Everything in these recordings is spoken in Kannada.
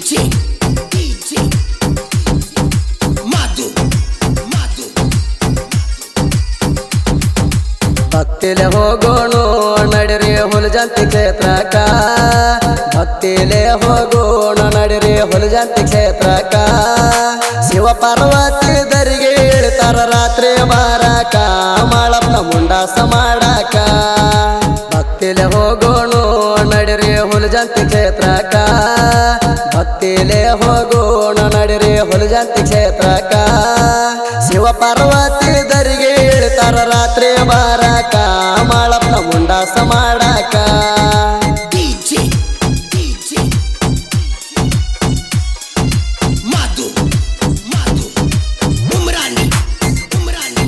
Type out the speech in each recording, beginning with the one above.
DJ, DJ, Madu, Madu. ಭಕ್ತಿಲೆ ಹೋಗೋಣು ನಡಿರಿ ಹುಲಜಂತಿ ಕ್ಷೇತ್ರಕ್ಕ ಭಕ್ತಿಲೆ ಹೋಗೋಣ ನಡಿರಿ ಹುಲಜಂತಿ ಕ್ಷೇತ್ರಕ್ಕ ಶಿವ ಪಾರ್ವತಿ ದರಿಗೆ ಇಳ್ತಾರ ರಾತ್ರಿ ಮಾರಾಕ ಮಾಳಪ್ಪನ ಮುಂಡಾಸ ಮಾಡಾಕ ಭಕ್ತಿಲೆ ಹೋಗೋಣು ನಡಿರಿ ಹುಲಜಂತಿ ಕ್ಷೇತ್ರಕ್ಕ ಭಕ್ತಿಲೆ ಹೋಗೋಣ ನಡಿರಿ ಹುಲಜಂತಿ ಕ್ಷೇತ್ರಕ್ಕ ಶಿವ ಪಾರ್ವತಿ ದರಿಗೆ ಇಳ್ತಾರ ರಾತ್ರಿ ಮಾರಾಕ ಮಾಳಪ್ಪನ ಮುಂಡಾಸ ಮಾಡಾಕ DJ, DJ, Madu, Madu. Umrani, Umrani.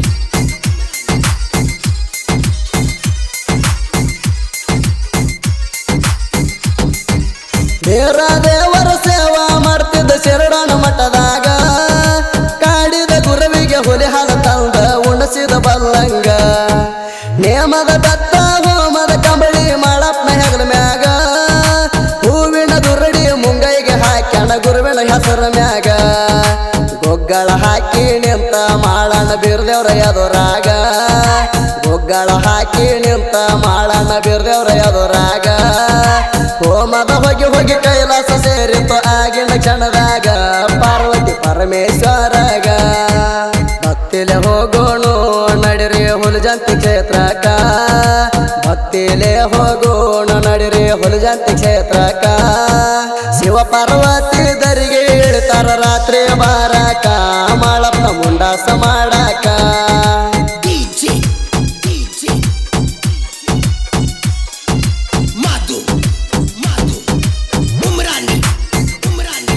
ದೇವರ ದೇವರ ಸೇವಾ ಮಾಡ್ತಿದ್ದ ಶರಣನ ಮಠದಾಗ ಕಾಡಿದ ಗುರುವಿಗೆ ಹುಲಿ ಹಾಲ ತಂದ ಉಣಸಿದ ಬಲ್ಲಂಗ ನೇಮದ ದತ್ತ ಹೋಮದ ಕಂಬಳಿ ಮಾಳಪ್ಪನ ಹೆಗಲ ಮ್ಯಾಗ ಹೂವಿನ ದುರಡಿ ಮುಂಗೈಗೆ ಹಾಕ್ಯಾನ ಗುರುವಿನ ಹೆಸರ ಮ್ಯಾಗ ಗೊಗ್ಗಳ ಹಾಕಿ ನಿಂತ ಮಾಳನ ಬೀರ್ದೇವ್ರ ಎದುರಾಗ ಗೊಗ್ಗಳ ಹಾಕಿ ನಿಂತ ಮಾಳನ ಬೀರ್ದೇವ್ರ ಎದುರಾಗ ಹೋಮದ ಹೋಗಿ ಹೋಗಿ ಕೈಲಾಸ ಸೇರಿತು ಆಗಿನ ಕ್ಷಣದಾಗ ಪಾರ್ವತಿ ಪರಮೇಶ್ವರಗ ಭಕ್ತಿಲೆ ಹೋಗೋಣು ನಡಿರಿ ಹುಲಜಂತಿ ಕ್ಷೇತ್ರಕ್ಕ ಭಕ್ತಿಲೆ ಹೋಗೋಣ ನಡಿರಿ ಹುಲಜಂತಿ ಕ್ಷೇತ್ರಕ್ಕ ಶಿವ ಪಾರ್ವತಿ ದರಿಗೆ ಇಳ್ತಾರ ರಾತ್ರಿ ಮಾರಾಕ ಮಾಳಪ್ಪನ ಮುಂಡಾಸ ಮಾಡಾಕ DJ, DJ. Madu, Madu. Umrani, Umrani.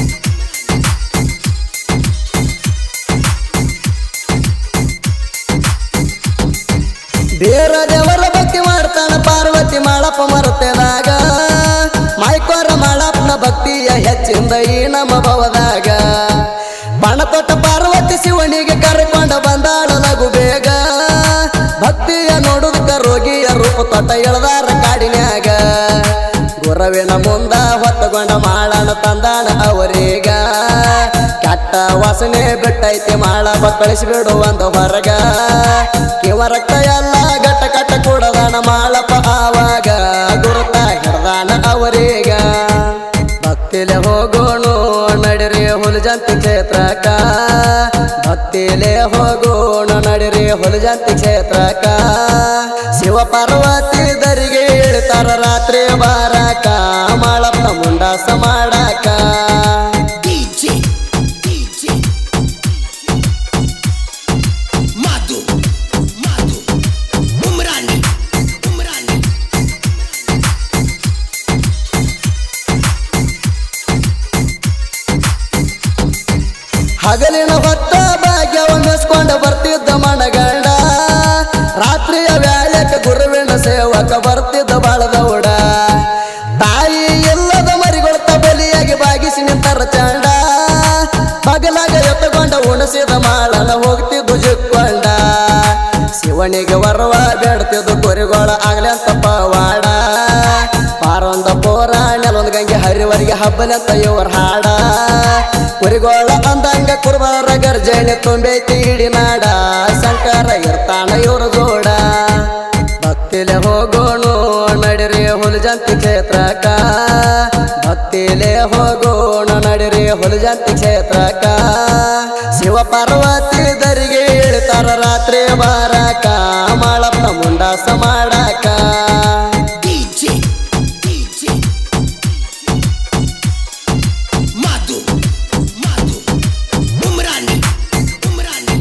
ಬೇರ ದೇವರ ಭಕ್ತಿ ಮಾಡ್ತಾನ ಪಾರ್ವತಿ ಮಾಳಪ್ಪ ಮರತೆದಾಗ ಮಾಯ್ಕೋರ ಮಾಳಪ್ಪನ ಭಕ್ತಿಯ ಹೆಚ್ಚಿಂದ ಈ ನಮ್ಮ ಭವದಾಗ ಬಣ ತೊಟ್ಟ ಪಾರ್ವತಿ ಶಿವನಿಗೆ ಕರ್ಕೊಂಡ ಬಂದಾಳ ಲಘು ಬೇಗ ಭಕ್ತಿಯ ನೋಡುದಕ್ಕ ರೋಗಿಯ ರೂಪ ತೊಟ್ಟ ಎಳ್ದಾರ ಕಾಡಿನ್ಯಾಗ ಗುರವಿನ ಮುಂದ ಹೊತ್ತಗೊಂಡ ಮಾಳನ ತಂದಾಣ ಅವರೀಗ ಕೆಟ್ಟ ವಾಸನೆ ಬಿಟ್ಟೈತಿ ಮಾಳಪ್ಪ ಕಳಿಸಿಬಿಡು ಒಂದು ಹೊರಗ ಕಿವ ರಕ್ತ ಎಲ್ಲ ಗಟ್ಟ ಕಟ್ಟ ಕೂಡದಾನ ಮಾಳಪ್ಪ ಆವಾಗ ಗುರುತ ಹಿಡ್ದಾನ ಅವರೀಗ ಭಕ್ತಿಲೆ ಹೋಗೋಣು ನಡಿರಿ ಹುಲಜಂತಿ ಕ್ಷೇತ್ರಕ್ಕ ಭಕ್ತಿಲೆ ಹೋಗೋಣ ನಡಿರಿ ಹುಲಜಂತಿ ಕ್ಷೇತ್ರಕ್ಕ ಶಿವ ಪಾರ್ವತಿ ದರಿಗೆ ಇಳ್ತಾರ ರಾತ್ರಿ ಬಾರಾಕ ಮಾಳಪ್ಪನ ಮುಂಡಾಸ ಮಾಡಾಕ DJ, DJ. Madu, Madu. Umrani, Umrani. ಹಗಲಿನ ಹೊತ್ತ ಭಾಗ್ಯವ ಮೆಸ್ಕೊಂಡ ಬರ್ತಿದ್ದ ಮಣಗಂಡ ರಾತ್ರಿಯ ವ್ಯಾಳಕ್ಕೆ ಗುರುವಿನ ಸೇವಕ ಬರ್ತಿದ್ದ ಬಾಳದೌಡ ತಾಯಿ ಇಲ್ಲದ ಮರಿಗೊಳ್ತ ಬಲಿಯಾಗಿ ಬಾಗಿಸಿ ನಿಂತರ ಚಾಂಡ ಬಗಲಾಗ ಎತ್ತಕೊಂಡ ಉಣಸಿದ ಮಾಳನ ಹೋಗ್ತಿದ್ದು ಜಿಕ್ಕೊಂಡ ಶಿವನಿಗೆ ವರವ ಬೇಡ್ತಿದ್ದು ಕುರಿಗೋಳ ಆಗ್ಲಂತ ಪವಾಡ ಪಾರೊಂದ ಪೋರ ನೆಲೊಂದ್ ಗಂಗೆ ಹರಿವರಿಗೆ ಹಬ್ಬಲಂತ ಇವರ ಹಾಡ ಕುರಿಗೋಳ ಅಂದಂಗ ಕುರ್ಬಾರ ಗರ್ಜನೆ ತುಂಬೈತಿ ಇಡಿ ನಾಡ ಶಂಕರ ಇರ್ತಾನ ಇವ್ರ ಜೋಡ ಭಕ್ತಿಲೆ ಹೋಗೋಣು ನಡಿರಿ ಹುಲಜಂತಿ ಕ್ಷೇತ್ರಕ್ಕ ಭಕ್ತಿಲೆ ಹೋಗೋಣ ನಡಿರಿ ಹುಲಜಂತಿ ಕ್ಷೇತ್ರಕ್ಕ ಶಿವ ಪಾರ್ವತಿ ದರಿಗೆ ಇಳ್ತಾರ ರಾತ್ರಿ ಬಾರಾಕ ಮಾಳಪ್ಪನ ಮುಂಡಾಸ ಮಾಡಾಕ DJ, DJ. Madu, Madu. Umrani, Umrani.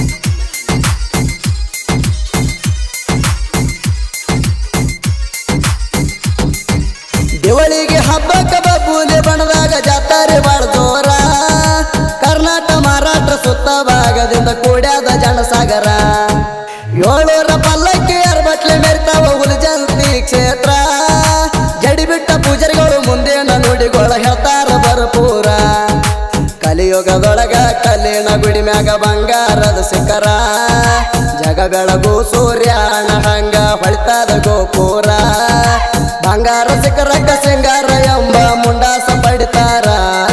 ದಿವಳಿಗೆ ಹಬ್ಬಕ್ಕ ಬಬ್ಬುಲಿ ಬಣದಾಗ ಜಾತ್ರೆ ಬಾಳ ಜೋರ ಕರ್ನಾಟಕ ಮಹಾರಾಷ್ಟ್ರ ಸುತ್ತ ಭಾಗದಿಂದ ಕೂಡ್ಯಾದ ಜನಸಾಗರ ಏಳೂರ ಪಲ್ಲಕ್ಕಿ ಅರ್ಬಟ್ಲೆ ಮೆರಿತಾವ ಹುಲಿಜಂತಿ ಕ್ಷೇತ್ರ ಜಡಿ ಬಿಟ್ಟ ಪೂಜಾರಿಗಳು ಮುಂದಿನ ನುಡಿಗಳ ಹೇಳ್ತಾರ ಭರಪೂರ ಕಲಿಯುಗದೊಳಗ ಕಲ್ಲಿನ ಗುಡಿ ಮ್ಯಾಗ ಬಂಗಾರದ ಶಿಖರ ಜಗ ಬೆಳಗು ಸೂರ್ಯನ ಹಂಗ ಹೊಳಿತದ ಗೋಪುರ ಬಂಗಾರ ಶಿಖರಕ್ಕ ಸಿಂಗಾರ ಎಂಬ ಮುಂಡಾಸ ಪಡಿತಾರ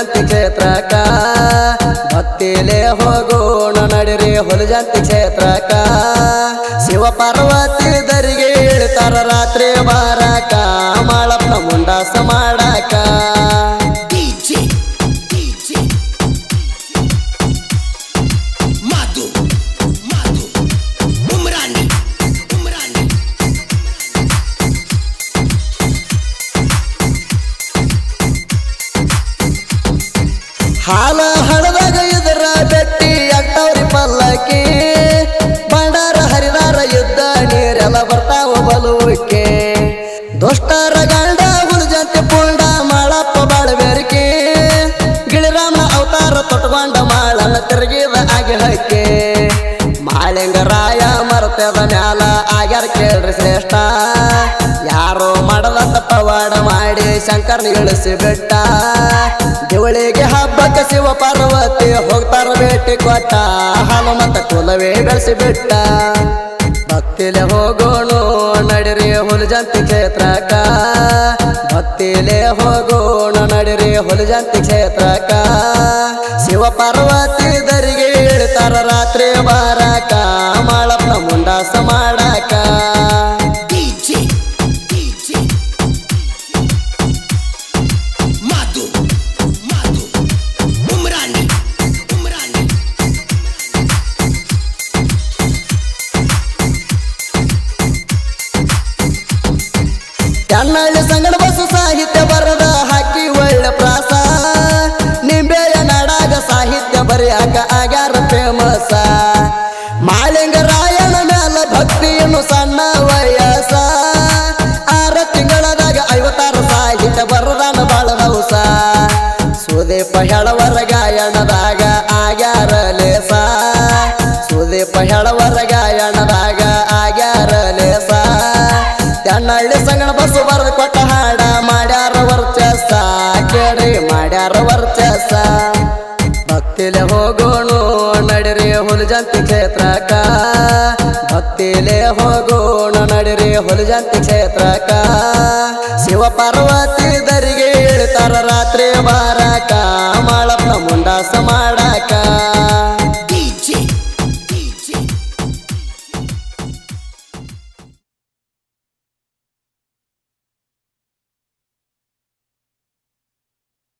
ಹುಲಜಂತಿ ಕ್ಷೇತ್ರಕ್ಕ ಭಕ್ತಿಲೆ ಹೋಗೋಣ ನಡಿರಿ ಹುಲಜಂತಿ ಕ್ಷೇತ್ರಕ್ಕ ಶಿವ ಪಾರ್ವತಿ ದರಿಗೆ ಇಳ್ತಾರ ರಾತ್ರಿ ಬಾರಕ ಮಾಳಪ್ಪನ ಮುಂಡಾಸ ಮಾಡಾಕ DJ, DJ, Madhu, Madhu, Umrani, Umrani. ಹಾಲ ಹಳದಾಗ ಇದರ ಬೆಟ್ಟಿ ಆಗ್ತಾವ್ರಿ ಪಲ್ಲಕ್ಕಿ ಬಂಡಾರ ಹರಿದಾರ ಯುದ್ಧ ನೀರೆಲ್ಲ ಬರ್ತಾವ ಬಲುವಕ್ಕೆ ದುಷ್ಟರ ಗಂಡ ಹುಡುಜಂತೆ ಪುಂಡ ಮಾಳಪ್ಪ ಬಾಳಬೇರಿಕೆ ಗಿಳಿರಾಮನ ಅವತಾರ ತೊಟ್ಕೊಂಡ ಮಾಳನ ತಿರುಗಿದ ಆಗಿ ಹಕ್ಕೆ ಮಾಳಿಂಗರಾಯ ಮರ್ತದ ಮ್ಯಾಲ ಆಗ್ಯಾರ ಕೇಳ್ರಿ ಶ್ರೇಷ್ಠ ಯಾರೋ ಮಾಡದಂತ ಪವಾಡ ಮಾಡಿ ಶಂಕರ್ನ ಇಳಿಸಿ ಬಿಟ್ಟ ದಿವಳಿಗೆ ಹಬ್ಬಕ್ಕೆ ಶಿವ ಪಾರ್ವತಿ ಹೋಗ್ತಾರ ಭೇಟಿ ಕೊಟ್ಟ ಹನುಮಂತ ಕುಲವೇ ಬೆಳೆಸಿ ಬಿಟ್ಟ ಭಕ್ತಿಲೆ ಹೋಗೋಣ ನಡಿರಿ ಹುಲಜಂತಿ ಕ್ಷೇತ್ರಕ್ಕ ಭಕ್ತಿಲೆ ಹೋಗೋಣ ನಡಿರಿ ಹುಲಜಂತಿ ಕ್ಷೇತ್ರಕ್ಕ ಶಿವ ಪಾರ್ವತಿ ದರಿಗೆ ಇಳ್ತಾರ ರಾತ್ರಿ ಬಾರಕ ಮಾಳಪ್ಪನ ಮುಂಡಾಸ ಮಾಡಾಕ DJ, DJ, Madhu, Madhu, Umrani, Umrani. ಕನ್ನಳ್ಳಿ ಸಂಗಡ ಬಸ್ಸು ಸಾಹಿತ್ಯ ಬರದ ಹಾಕಿ ಒಳ್ಳೆ ಪ್ರಾಸ ನಿಂಬೆಯ ನಾಡಾಗ ಸಾಹಿತ್ಯ ಬರೆಯಾಕ ಆಗ್ಯಾರ ಫೇಮಸ ಮಾಳಿಂಗರಾಯಣ ಮ್ಯಾಲ ಭಕ್ತಿಯನ್ನು ಸಣ್ಣ ವಯಸ್ಸ ಆರ ತಿಂಗಳದಾಗ ಐವತ್ತಾರು ಸಾಹಿತ್ಯ ಬರದಾನ ಬಾಳ ಹೌಸ ಸುದೀಪ ಹೆಳವರ ಗಾಯಣದಾಗ ಆಗ್ಯಾರ ಲೇಸ ಸುದೀಪ ಹೆಳವರ ಗಾಯಣದಾಗ ಆಗ್ಯಾರ ಲೇಸ ಕನ್ನಳ್ಳಿ ಸಂಗಣ ಬಸ್ಸು ಬರೆದು ಕೊಟ್ಟ ಹಾಡ ಮಾಡ್ಯಾರ ವರ್ಚಸ್ಸ ಕೇಳಿ ಮಾಡ್ಯಾರ ವರ್ಚಸ್ಸ ಭಕ್ತಿಲೆ ಹೋಗೋಣ ನಡಿರಿ ಹುಲಜಂತಿ ಕ್ಷೇತ್ರಕ್ಕ ಭಕ್ತಿಲೆ ಹೋಗೋಣ ನಡಿರಿ ಹುಲಜಂತಿ ಕ್ಷೇತ್ರಕ್ಕ ಶಿವ ಪಾರ್ವತಿ ದರಿಗೆ ಇಳ್ತಾರ ರಾತ್ರಿ ಬಾರಕ ಮಾಳಪ್ಪನ ಮುಂಡಾಸ ಮಾಡ